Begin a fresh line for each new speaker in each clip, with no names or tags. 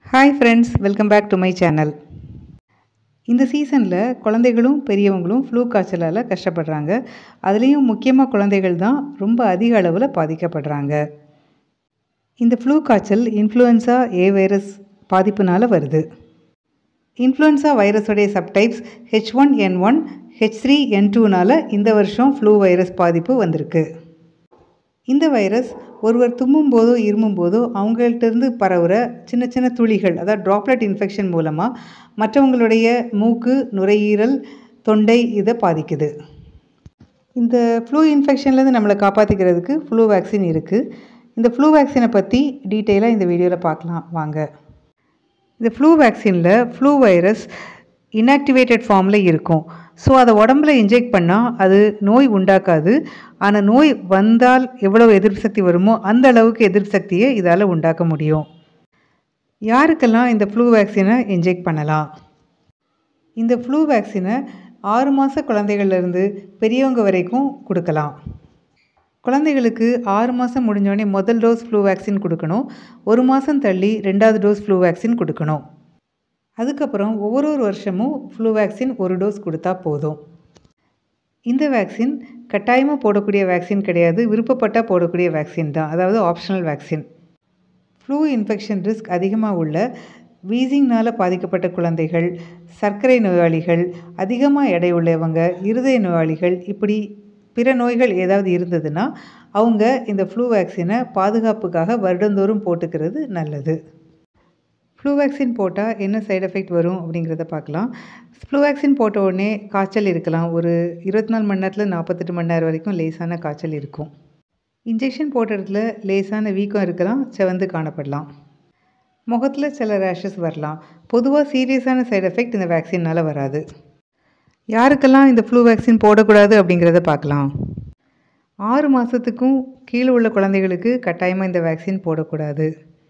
hi friends welcome back to my channel இந்த சீசனில் குழந்தைகளும் பெரியவங்களும் ஃப்ளூ காய்ச்சலால் கஷ்டப்படுறாங்க அதுலேயும் முக்கியமாக குழந்தைகள் தான் ரொம்ப அதிக அளவில் பாதிக்கப்படுறாங்க இந்த ஃப்ளூ காய்ச்சல் இன்ஃப்ளூயன்ஸா ஏ வைரஸ் பாதிப்புனால வருது இன்ஃப்ளூயன்ஸா வைரஸோடைய subtypes H one N one H three N டூனால் இந்த வருஷம் ஃப்ளூ வைரஸ் பாதிப்பு வந்திருக்கு இந்த வைரஸ் ஒருவர் தும்மும் போதோ இருமும் போதோ அவங்கள்ட்டேருந்து பரவுற சின்ன சின்ன துளிகள் அதாவது ட்ராப்லெட் இன்ஃபெக்ஷன் மூலமாக மற்றவங்களுடைய மூக்கு நுரையீரல் தொண்டை இதை பாதிக்குது இந்த ஃப்ளூ இன்ஃபெக்ஷன்லேருந்து நம்மளை காப்பாற்றிக்கிறதுக்கு ஃப்ளூ வேக்சின் இருக்குது இந்த ஃப்ளூ வேக்சினை பற்றி டீட்டெயிலாக இந்த வீடியோவில் பார்க்கலாம் வாங்க இந்த ஃப்ளூ வேக்சினில் ஃப்ளூ வைரஸ் இன்ஆக்டிவேட்டட் ஃபார்மில் இருக்கும் ஸோ அதை உடம்புல இன்ஜெக்ட் பண்ணால் அது நோய் உண்டாக்காது ஆனால் நோய் வந்தால் எவ்வளவு எதிர்ப்பு சக்தி வருமோ அந்த அளவுக்கு எதிர்ப்பு சக்தியை இதால் உண்டாக்க முடியும் யாருக்கெல்லாம் இந்த ஃப்ளூ வேக்சினை இன்ஜெக்ட் பண்ணலாம் இந்த ஃப்ளூ வேக்சினை ஆறு மாத குழந்தைகள்லேருந்து பெரியவங்க வரைக்கும் கொடுக்கலாம் குழந்தைகளுக்கு ஆறு மாதம் முடிஞ்சோடனே முதல் டோஸ் ஃப்ளூ வேக்சின் கொடுக்கணும் ஒரு மாதம் தள்ளி ரெண்டாவது டோஸ் ஃப்ளூ வேக்சின் கொடுக்கணும் அதுக்கப்புறம் ஒவ்வொரு ஒரு வருஷமும் ஃப்ளூ வேக்சின் ஒரு டோஸ் கொடுத்தா போதும் இந்த வேக்சின் கட்டாயமாக போடக்கூடிய வேக்சின் கிடையாது விருப்பப்பட்டால் போடக்கூடிய வேக்சின் தான் அதாவது optional vaccine flu infection risk அதிகமாக உள்ள வீசிங்னால் பாதிக்கப்பட்ட குழந்தைகள் சர்க்கரை நோயாளிகள் அதிகமாக எடை உள்ளவங்க இருதய நோயாளிகள் இப்படி பிற நோய்கள் ஏதாவது இருந்ததுன்னா அவங்க இந்த ஃப்ளூ வேக்சினை பாதுகாப்புக்காக வருடந்தோறும் போட்டுக்கிறது நல்லது ஃப்ளூ வேக்சின் போட்டால் என்ன சைடு எஃபெக்ட் வரும் அப்படிங்கிறத பார்க்கலாம் ஃப்ளூ வேக்சின் போட்ட உடனே காய்ச்சல் இருக்கலாம் ஒரு இருபத்தி நாலு மணி நேரத்தில் நாற்பத்தெட்டு மணி நேரம் வரைக்கும் லேசான காய்ச்சல் இருக்கும் இன்ஜெக்ஷன் போட்ட இடத்துல லேசான வீக்கம் இருக்கலாம் செவந்து காணப்படலாம் முகத்தில் சில ரேஷஸ் வரலாம் பொதுவாக சீரியஸான சைடு எஃபெக்ட் இந்த வேக்சினால் வராது யாருக்கெல்லாம் இந்த ஃப்ளூ வேக்சின் போடக்கூடாது அப்படிங்கிறத பார்க்கலாம் ஆறு மாதத்துக்கும் கீழே உள்ள குழந்தைகளுக்கு கட்டாயமாக இந்த வேக்சின் போடக்கூடாது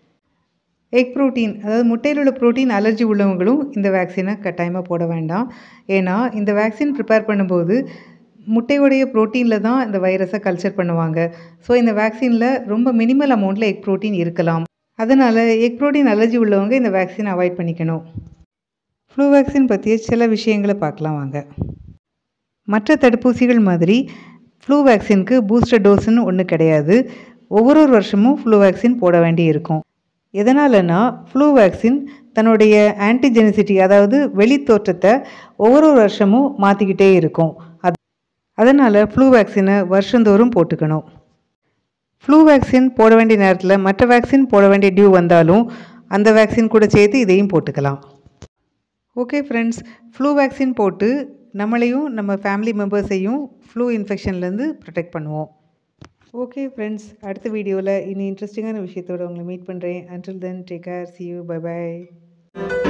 எக் ப்ரோட்டீன் அதாவது முட்டையில் உள்ள ப்ரோட்டீன் அலர்ஜி உள்ளவங்களும் இந்த வேக்சினை கட்டாயமாக போட வேண்டாம் ஏன்னா இந்த வேக்சின் ப்ரிப்பேர் பண்ணும்போது முட்டையுடைய ப்ரோட்டீனில் தான் இந்த வைரஸை கல்ச்சர் பண்ணுவாங்க ஸோ இந்த வேக்சினில் ரொம்ப மினிமல் அமௌண்ட்டில் எக் ப்ரோட்டீன் இருக்கலாம் அதனால் எக் ப்ரோட்டீன் அலர்ஜி உள்ளவங்க இந்த வேக்சினை அவாய்ட் பண்ணிக்கணும் ஃப்ளூ வேக்சின் பற்றிய சில விஷயங்களை பார்க்கலாம் வாங்க மற்ற தடுப்பூசிகள் மாதிரி ஃப்ளூ வேக்சினுக்கு பூஸ்டர் டோஸ்னு ஒன்று கிடையாது ஒவ்வொரு ஒரு வருஷமும் ஃப்ளூ வேக்சின் போட வேண்டி இருக்கும் எதனாலனா ஃப்ளூ வேக்சின் தன்னுடைய ஆன்டிஜெனிசிட்டி அதாவது வெளித்தோற்றத்தை ஒவ்வொரு ஒரு வருஷமும் மாற்றிக்கிட்டே இருக்கும் அது அதனால் ஃப்ளூ வேக்சினை வருஷந்தோறும் போட்டுக்கணும் ஃப்ளூ வேக்சின் போட வேண்டிய நேரத்தில் மற்ற வேக்சின் போட வேண்டிய டியூ வந்தாலும் அந்த வேக்சின் கூட சேர்த்து இதையும் போட்டுக்கலாம் ஓகே ஃப்ரெண்ட்ஸ் ஃப்ளூ வேக்சின் போட்டு நம்மளையும் நம்ம ஃபேமிலி மெம்பர்ஸையும் ஃப்ளூ இன்ஃபெக்ஷன்லேருந்து ப்ரொடெக்ட் பண்ணுவோம் ஓகே ஃப்ரெண்ட்ஸ் அடுத்த வீடியோவில் இனி இன்ட்ரெஸ்டிங்கான விஷயத்தோடு உங்களை மீட் பண்ணுறேன் until then take care see you bye bye